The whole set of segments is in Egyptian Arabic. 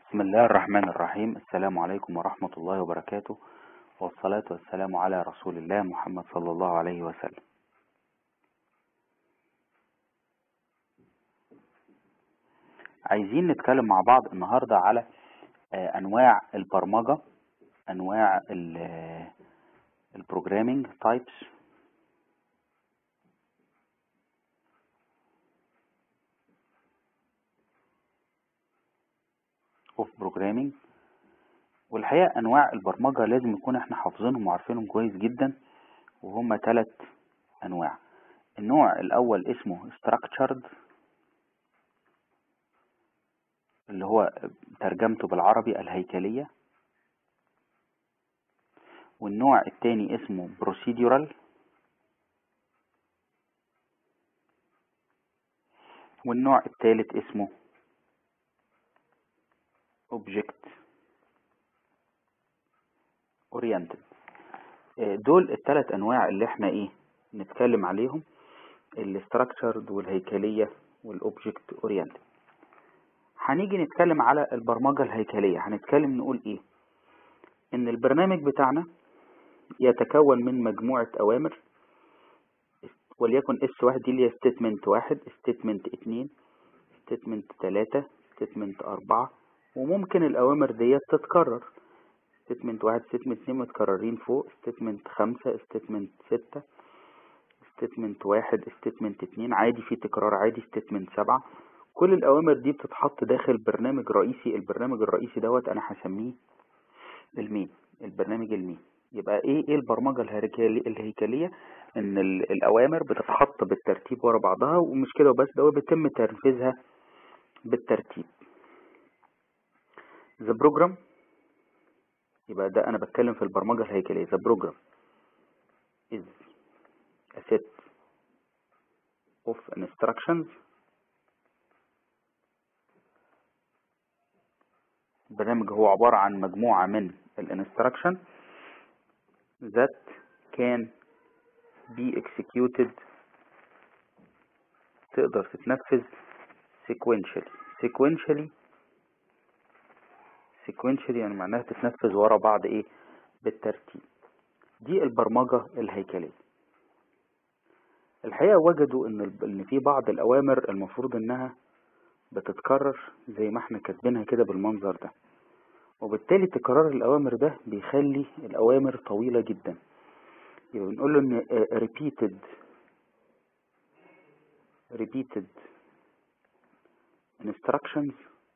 بسم الله الرحمن الرحيم السلام عليكم ورحمة الله وبركاته والصلاة والسلام على رسول الله محمد صلى الله عليه وسلم عايزين نتكلم مع بعض النهاردة على آه، أنواع البرمجة أنواع البروجرامينج تايبس اوف بروجرامينج والحقيقة أنواع البرمجة لازم نكون احنا حافظينهم وعارفينهم كويس جدا وهما ثلاث أنواع النوع الأول اسمه structured اللي هو ترجمته بالعربي الهيكلية والنوع التاني اسمه procedural والنوع التالت اسمه object oriented آه، دول الثلاث انواع اللي احنا ايه نتكلم عليهم الستراكشرد والهيكليه والاوبجكت اورينتد هنيجي نتكلم على البرمجه الهيكليه هنتكلم نقول ايه ان البرنامج بتاعنا يتكون من مجموعه اوامر وليكن اس واحد دي اللي هي ستيتمنت واحد ستيتمنت اتنين ستيتمنت تلاتة ستيتمنت أربعة وممكن الأوامر ديت تتكرر ستيتمنت واحد ستيتمنت اتنين متكررين فوق ستيتمنت خمسة ستيتمنت ستة ستيتمنت واحد ستيتمنت اتنين عادي في تكرار عادي ستيتمنت سبعة كل الأوامر دي بتتحط داخل برنامج رئيسي البرنامج الرئيسي دوت أنا هسميه المين البرنامج المين يبقى ايه ايه البرمجة الهيكلية الهيكلية ان ال- الأوامر بتتحط بالترتيب ورا بعضها ومش كده وبس ده هو بيتم تنفيذها بالترتيب the program يبقى ده انا بتكلم في البرمجة الهيكلية the program is a set of instructions البرنامج هو عبارة عن مجموعة من الانستراكشن that can be executed تقدر تتنفذ sequentially sequentially sequentially يعني معناها تتنفذ ورا بعض ايه بالترتيب دي البرمجة الهيكلية الحقيقة وجدوا ان ال- ان في بعض الاوامر المفروض انها بتتكرر زي ما احنا كاتبينها كده بالمنظر ده وبالتالي تكرار الأوامر ده بيخلي الأوامر طويلة جدا يبقى بنقول له إن آه، repeated repeated instructions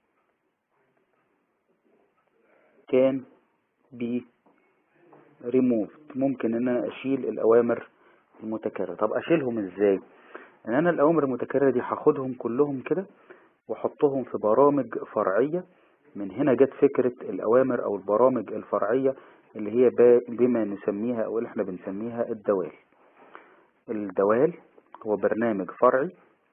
can be removed ممكن إن أنا أشيل الأوامر المتكررة طب أشيلهم إزاي؟ إن أنا الأوامر المتكررة دي هاخدهم كلهم كده وأحطهم في برامج فرعية من هنا جت فكرة الأوامر أو البرامج الفرعية اللي هي با- بما نسميها أو اللي احنا بنسميها الدوال الدوال هو برنامج فرعي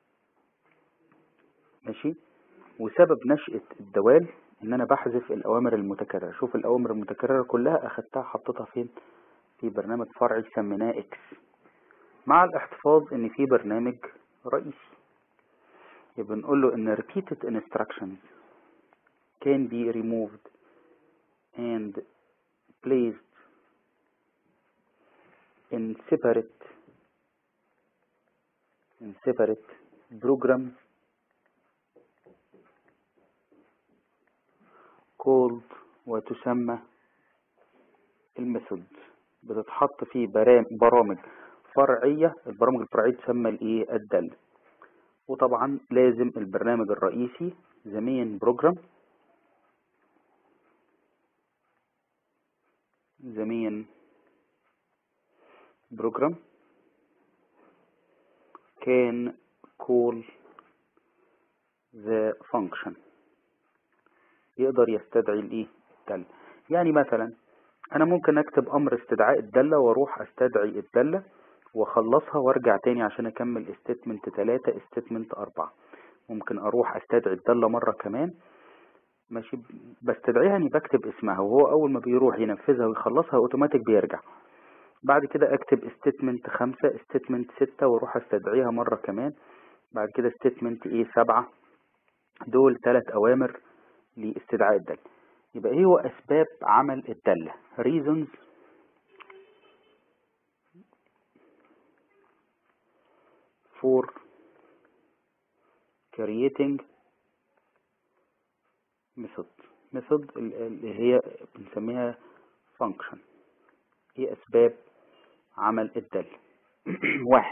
ماشي وسبب نشأة الدوال إن أنا بحذف الأوامر المتكررة شوف الأوامر المتكررة كلها أخدتها حطيتها فين في برنامج فرعي سميناه إكس مع الاحتفاظ إن في برنامج رئيسي يبقى نقول له إن repeated instructions can be removed and placed in separate in separate programs called وتسمى الميثود بتتحط في برام- برامج فرعية البرامج الفرعية تسمى الايه الدالة وطبعا لازم البرنامج الرئيسي the main program the main program can call the function يقدر يستدعي الايه الدالة يعني مثلا انا ممكن اكتب امر استدعاء الدالة واروح استدعي الدالة واخلصها وارجع تاني عشان اكمل statement 3 statement 4 ممكن اروح استدعي الدالة مرة كمان ماشي بستدعيها اني بكتب اسمها وهو اول ما بيروح ينفذها ويخلصها اوتوماتيك بيرجع بعد كده اكتب statement خمسة statement ستة واروح استدعيها مرة كمان بعد كده statement ايه سبعة دول ثلاث اوامر لاستدعاء الدالة يبقى ايه هو اسباب عمل الدالة reasons for creating method method اللي هي بنسميها function ايه اسباب عمل الدالة واحد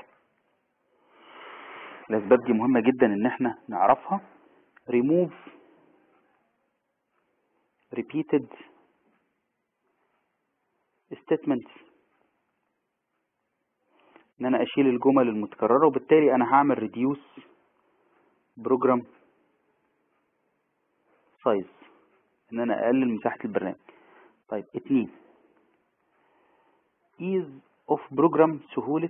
الاسباب دي مهمة جدا ان احنا نعرفها remove repeated statements ان انا اشيل الجمل المتكررة وبالتالي انا هعمل reduce program size ان انا اقلل مساحة البرنامج طيب اتنين ease of program سهولة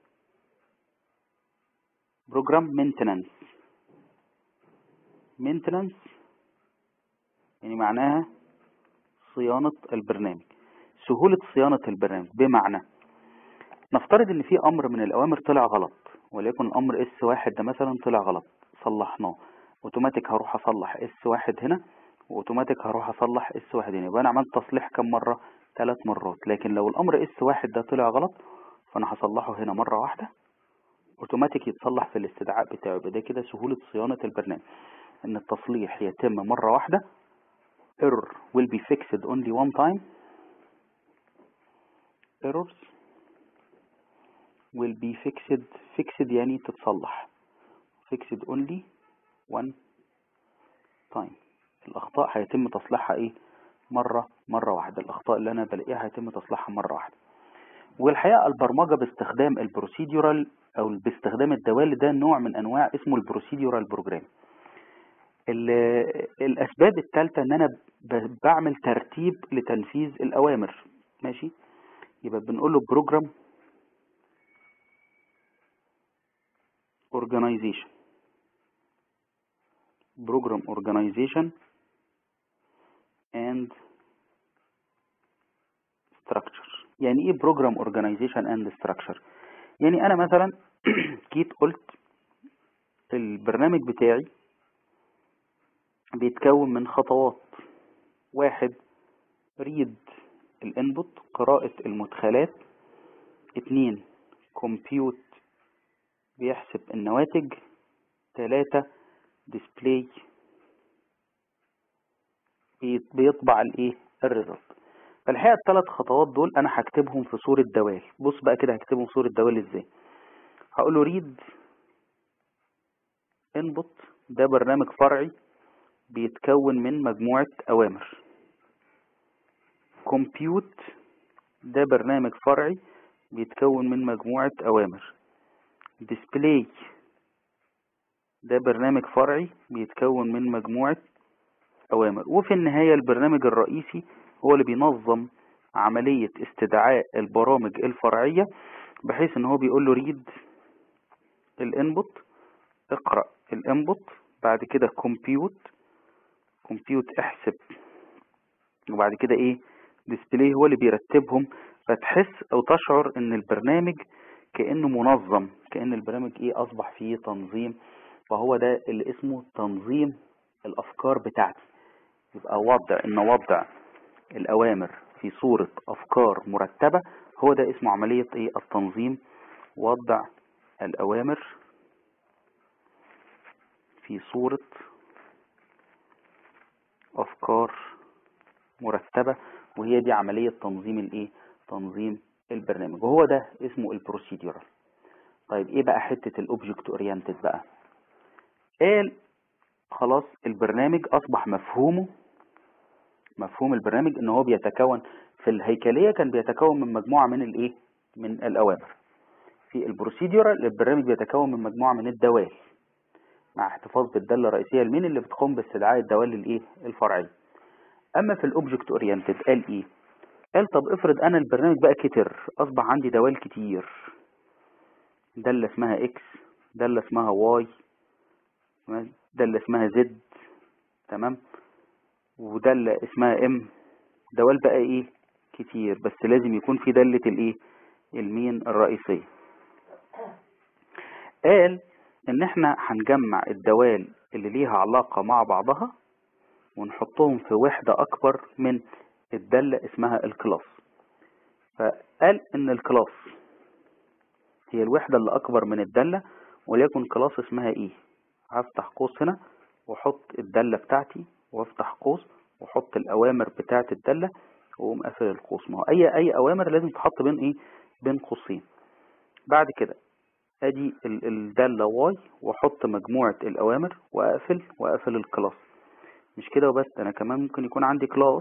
program maintenance maintenance يعني معناها صيانة البرنامج سهولة صيانة البرنامج بمعنى نفترض ان في امر من الاوامر طلع غلط وليكن الامر اس واحد ده مثلا طلع غلط صلحناه اوتوماتيك هروح اصلح اس واحد هنا واوتوماتيك هروح اصلح اس واحد هنا يبقى انا عملت تصليح كم مرة ثلاث مرات لكن لو الامر اس واحد ده طلع غلط فانا هصلحه هنا مرة واحدة اوتوماتيك يتصلح في الاستدعاء بتاعه يبقى ده كده سهولة صيانة البرنامج ان التصليح يتم مرة واحدة error will be fixed only one time errors will be fixed fixed يعني تتصلح fixed only one time الأخطاء هيتم تصليحها إيه مرة مرة واحدة الأخطاء اللي أنا بلاقيها هيتم تصليحها مرة واحدة والحقيقة البرمجة باستخدام البروسيدورال أو باستخدام الدوال ده نوع من أنواع اسمه البروسيدورال بروجرام الأسباب الثالثة إن أنا بعمل ترتيب لتنفيذ الأوامر ماشي يبقى بنقول له بروجرام organization program organization and structure يعني ايه program organization and structure يعني انا مثلا جيت قلت البرنامج بتاعي بيتكون من خطوات واحد ريد الانبوت قراءة المدخلات اتنين كومبيوت بيحسب النواتج تلاتة ديسبلاي بيطبع الايه الريزلت فالحقيقة الثلاث خطوات دول انا هكتبهم في صورة دوال بص بقى كده هكتبهم في صورة دوال ازاي هقوله ريد انبوت ده برنامج فرعي بيتكون من مجموعة اوامر كومبيوت ده برنامج فرعي بيتكون من مجموعة اوامر ديسبلاي ده برنامج فرعي بيتكون من مجموعة أوامر وفي النهاية البرنامج الرئيسي هو اللي بينظم عملية استدعاء البرامج الفرعية بحيث ان هو بيقول له ريد الانبوت اقرأ الانبوت بعد كده كومبيوت كومبيوت احسب وبعد كده ايه ديسبلاي هو اللي بيرتبهم فتحس او تشعر ان البرنامج كأنه منظم كأن البرنامج ايه اصبح فيه تنظيم فهو ده اللي اسمه تنظيم الافكار بتاعتي يبقى وضع ان وضع الاوامر في صورة افكار مرتبة هو ده اسمه عملية ايه التنظيم وضع الاوامر في صورة افكار مرتبة وهي دي عملية تنظيم الايه تنظيم البرنامج وهو ده اسمه البروسيدورال طيب ايه بقى حتة الاوبجكت اورينتد بقى قال خلاص البرنامج اصبح مفهومه مفهوم البرنامج ان هو بيتكون في الهيكلية كان بيتكون من مجموعة من الايه من الاوامر في البروسيدورال البرنامج بيتكون من مجموعة من الدوال مع احتفاظ بالدالة الرئيسية لمين اللي بتقوم باستدعاء الدوال الايه الفرعية اما في الاوبجكت اورينتد قال ايه قال طب افرض انا البرنامج بقى كتر اصبح عندي دوال كتير دالة اسمها اكس دالة اسمها واي دالة اسمها زد تمام ودالة اسمها ام دوال بقى ايه كتير بس لازم يكون في دالة الايه المين الرئيسية قال ان احنا هنجمع الدوال اللي ليها علاقة مع بعضها ونحطهم في وحدة أكبر من الدالة اسمها الكلاس فقال إن الكلاس هي الوحدة اللي أكبر من الدالة وليكن كلاس اسمها إيه هفتح قوس هنا وأحط الدالة بتاعتي وأفتح قوس وأحط الأوامر بتاعت الدالة وأقوم قافل القوس ما هو أي أي أوامر لازم تحط بين إيه بين قوسين بعد كده ادي الدالة واي واحط مجموعة الاوامر واقفل واقفل الكلاس مش كده وبس انا كمان ممكن يكون عندي كلاس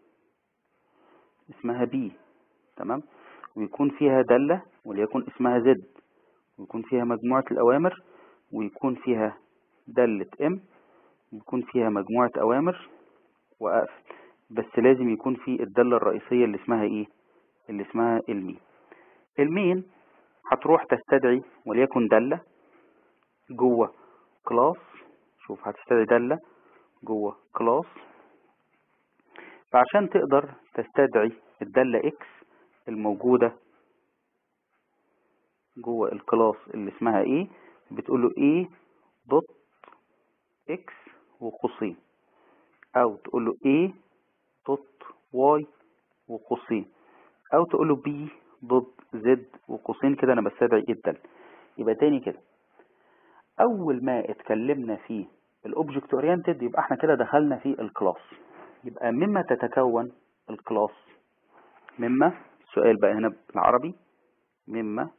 اسمها بي تمام ويكون فيها دالة وليكن اسمها زد ويكون فيها مجموعة الاوامر ويكون فيها دالة ام ويكون فيها مجموعة اوامر واقفل بس لازم يكون في الدالة الرئيسية اللي اسمها ايه اللي اسمها المين المين هتروح تستدعي وليكن دالة جوه كلاس شوف هتستدعي دالة جوه كلاس فعشان تقدر تستدعي الدالة اكس الموجودة جوه الكلاس اللي اسمها ايه بتقول له ايه دوت اكس وقوسين او تقول له ايه دوت واي وقوسين او تقول له بي دوت زد وقوسين كده انا بستدعي الدالة يبقى تاني كده اول ما اتكلمنا في الاوبجكت اورينتد يبقى احنا كده دخلنا في الكلاس يبقى مما تتكون الكلاس مما سؤال بقى هنا بالعربي مما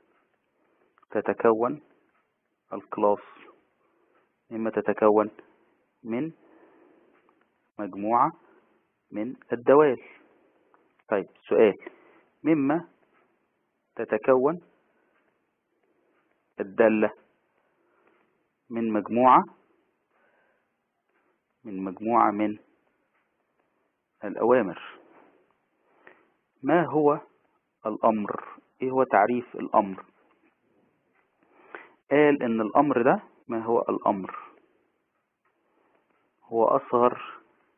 تتكون الكلاس مما تتكون من مجموعة من الدوال طيب سؤال مما تتكون الدالة من مجموعة من مجموعة من الأوامر ما هو الأمر إيه هو تعريف الأمر قال إن الأمر ده ما هو الأمر هو أصغر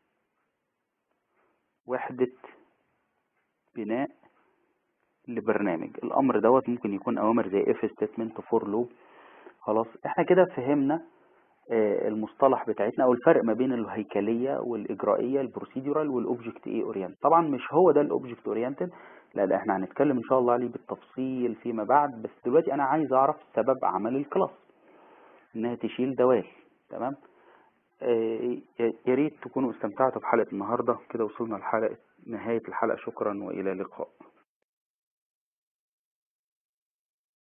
وحدة بناء لبرنامج الامر دوت ممكن يكون اوامر زي اف ستيتمنت فور لوب خلاص احنا كده فهمنا المصطلح بتاعتنا او الفرق ما بين الهيكليه والاجرائيه البروسيدورال والاوبجكت اي اورينت طبعا مش هو ده الاوبجكت اورينتد لا لا احنا هنتكلم ان شاء الله عليه بالتفصيل فيما بعد بس دلوقتي انا عايز اعرف سبب عمل الكلاس انها تشيل دوال تمام يا ريت تكونوا استمتعتوا بحلقه النهارده كده وصلنا لحلقه نهايه الحلقه شكرا والى اللقاء